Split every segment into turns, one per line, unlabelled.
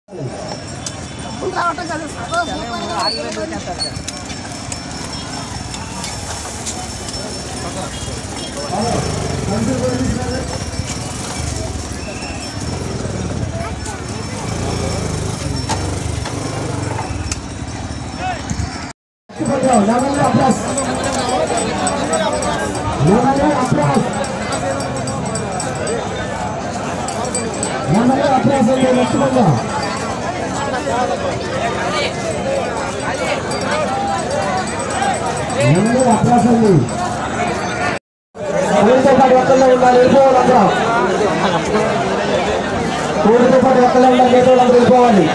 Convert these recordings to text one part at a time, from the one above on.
ఊరితో పాటు ఒక్కళ్ళే ఉండాలి వెళ్ళిపోవాలందరం ఊరితో పాటు ఒక్కళ్ళే ఉండాలి మిగతా వాళ్ళందరూ వెళ్ళిపోవాలి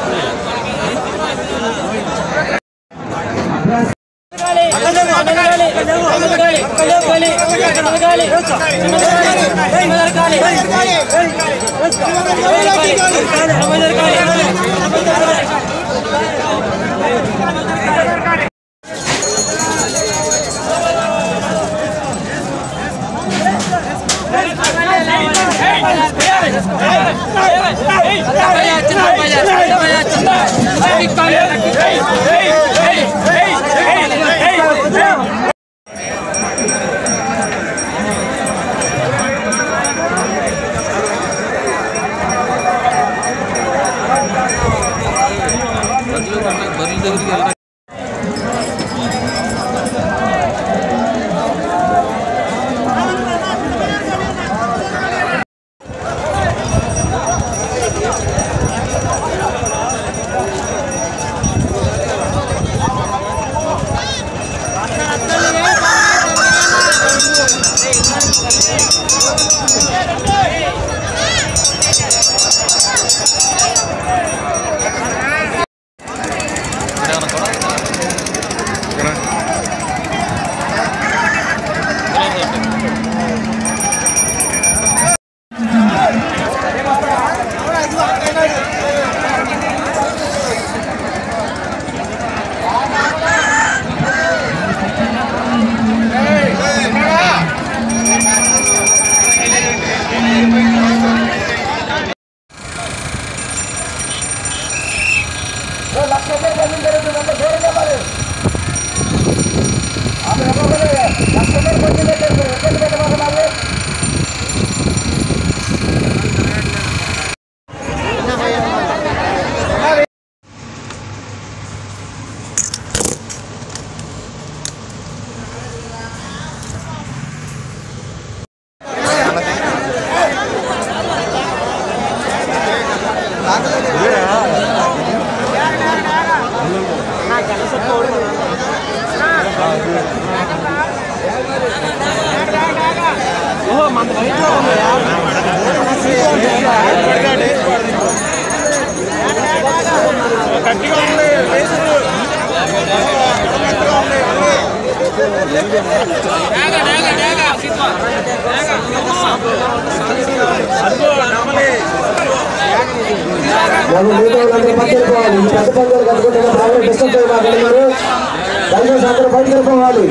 మనం మిగతా వాళ్ళందరూ పక్కకి వెళ్ళిపోవాలి ఈ పెద్ద పండుగలు కట్టుకుంటే బాగా డిస్టర్బ్ చేయమాకండి మీరు దయచేసి అందరూ బయటకు వెళ్ళిపోవాలి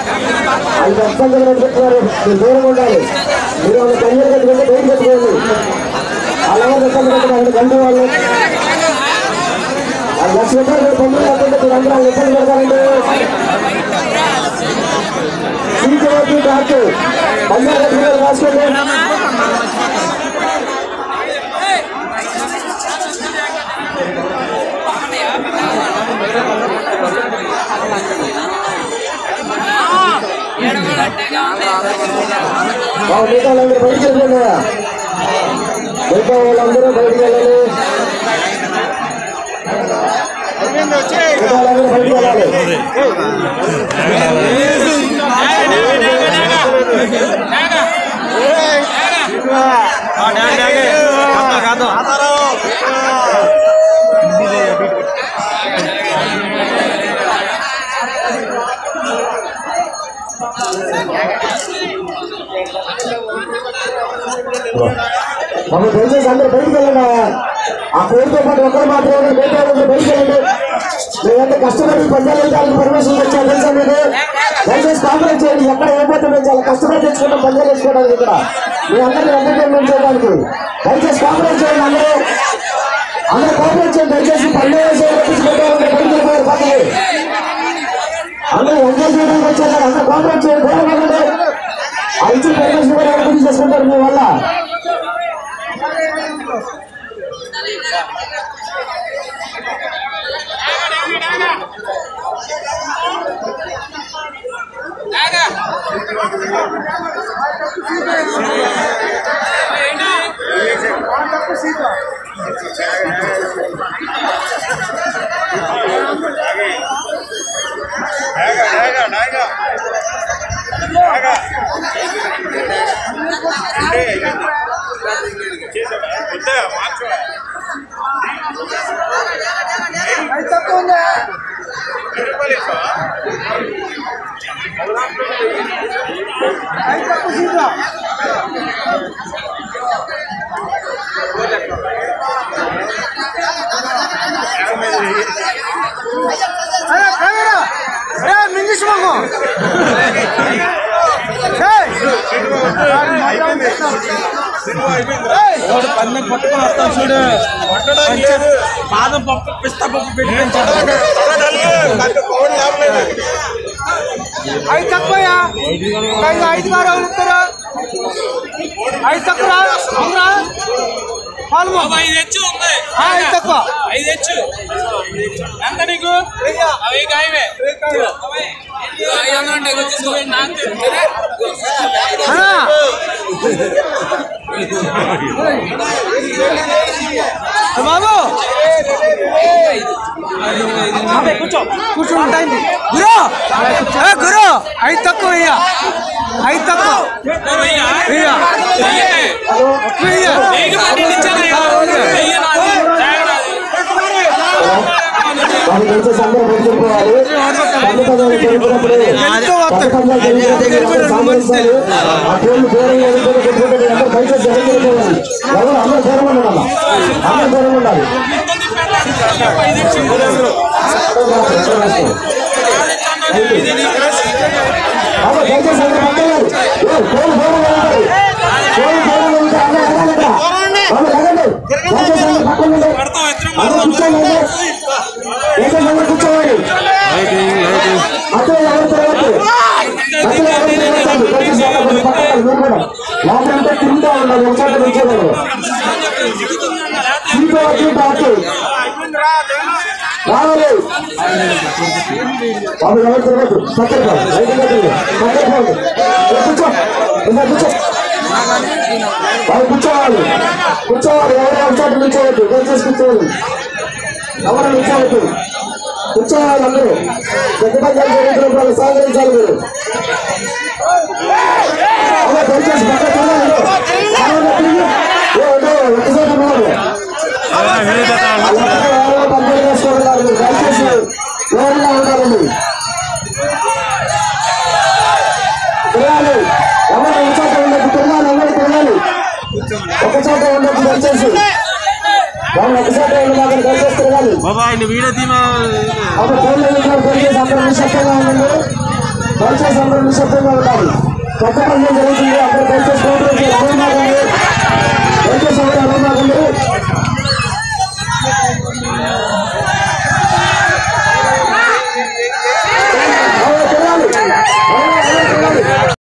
అది పెద్ద పండుగలు కట్టుకుంటున్నారు మీరు దూరం ఉండాలి మీరు వాళ్ళ కన్యలు కట్టుకుంటే బయటకు పెట్టుకోండి అలాగే ఇబ్బంది పెట్టకండి గంట వాళ్ళు ఆ లక్ష రూపాయలు పండుగ కట్టుకుంటే మీరు అందరూ వాళ్ళు ఇబ్బంది పెడతారండి సీటు వరకు డాక్టర్ పండుగ కట్టుకున్నారు రాసుకోండి ఆ మిగతా వాళ్ళందరూ బయటికి వెళ్ళండి మిగతా వాళ్ళందరూ బయటికి వెళ్ళాలి మిగతా వాళ్ళందరూ బయటికి వెళ్ళాలి మమ్మల్ని దయచేసి అందరూ బయటికి వెళ్ళండి ఆ పేరుతో పాటు ఒక్కరు మాత్రమే మిగతా వాళ్ళు బయటికి వెళ్ళండి మేమంతా కష్టపడి పంచాలు వేయడానికి పర్మిషన్ తెచ్చాను తెలుసా మీకు దయచేసి కాంప్లైంట్ చేయండి ఎక్కడ ఏ పోతే మేము చాలా కష్టపడి తెచ్చుకుంటాం పంచాలు వేసుకోవడానికి ఇక్కడ మీ అందరినీ ఎంటర్టైన్మెంట్ చేయడానికి దయచేసి కాంప్లైంట్ చేయండి అందరూ అందరూ కోఆపరేట్ వచ్చి దయచేసి పండుగ తీసుకుంటారు పక్కకి అందరూ ఎంజాయ్ చేయడానికి వచ్చారు అందరూ కాంగ్రెస్ చేయండి దూరం ఉండండి. ఆ ఇచ్చిన పర్మిషన్ కూడా ఎవరు చేసుకుంటారు మీ వల్ల
పన్ను పట్టుకొని వస్తాం చూడు బాదం పప్పు పిస్తా పప్పు పెట్టి పెంచాడు
ఐదు తక్కువ ఐదు ఐదు వారు ఎవరు ఇస్తారు ఐదు తక్కువ అవునా పాలు
ఐదు హెచ్చు ఉంది
ఐదు తక్కువ
ఐదు హెచ్చు ఎంత నీకు అవి కాయవే ఐదు వందలు ఉంటాయి వచ్చేసుకో నాకు తెలుసు.
అన్నా బాబు కూర్చో కూర్చో ఉంటాయింది గురు ఏ గురు ఐదు తక్కువ వెయ్య ఐదు తక్కువ
వెయ్యా?
వెయ్య
వెయ్యే.
వెయ్య
నీకు పన్నెండు ఇచ్చాను కదా. వెయ్యి నాది, జాగ నాది.
వాళ్ళు దయచేసి అందరూ పెట్టుకోవాలి పండుగ పండుగలు జరుగుతున్నప్పుడు
ఎంతో వస్తాయి.
పండుగ జరుగుతున్నప్పుడు సామరస్యాలు, ఆ పేర్లు దూరంగా వెళ్ళిపోయి పెట్టుకుంటే అందరూ దయచేసి జరుగుతున్నారు ఎవరు అందరూ దూరం ఉండాలి అందరూ దూరం ఉండాలి
ఇంకొంది పెట్టాలి. ఐదు హెచ్చు.
అమ్మ, దయచేసి అందరూ పక్కలేదు. ఏ, పేర్లు దూరంగా ఉండాలి. పేర్లు దూరంగా ఉంటే అందరూ ఎగరండి ఇక్కడ. వాళ్ళు ఎగరండి. దయచేసి అందరూ పక్కన ఉండండి.
పడతాం, ఎత్తున
అందరూ కూర్చోండి అందరూ. దయచేసి అందరూ కూర్చోవాలి అక్కడ ఎవరు తిరగద్దు అక్కడ ఎవరు తిరగద్దు దయచేసి అందరూ పక్కన ఉండండి. మీరు కూడా. లోపలంతా తిరుగుతూ ఉండాలి ఒక చోట నిల్చోకూడదు సీటు వచ్చి టాటు రావాలి బాబు ఎవరు తిరగద్దు పక్కన పో. రైట్ గా తిరుగు. పక్కన పో. ఏ, కూర్చో ఇలా కూర్చో వాళ్ళు కూర్చోవాలి కూర్చోవాలి ఎవరు ఒక చోట నిల్చోవద్దు దయచేసి కూర్చోవాలి ఎవరు నిల్చోవద్దు కూర్చోవాలి అందరూ ప్రతిపక్షాలు జరుగుతున్నప్పుడు వాళ్ళు సహకరించాలి మీరు అలా దయచేసి పక్క తిరగాలి ఎవరు తిరిగి ఏ, ఉండు, ఒక్కసారి ఉన్నారు పంపిణీ చేసుకోవాలి మీరు దయచేసి ఎవరుగా ఉండాలండి తిరగాలి ఎవరు ఒక చోట ఉండదు తిరగాలి ఎవరు తిరగాలి ఒక చోట ఉండదు దయచేసి వాళ్ళు ఒక చోట ఉండదు దయచేసి తిరగాలి
బాబా ఆయన వీడియో తీమా
అప్పుడు ఫోన్లో ఇంట్లో దయచేసి అందరూ నిశ్శబ్దంగా ఉండండి దయచేసి అందరూ నిశ్శబ్దంగా ఉండాలి కొత్త పనులు జరుగుతుంది అక్కడ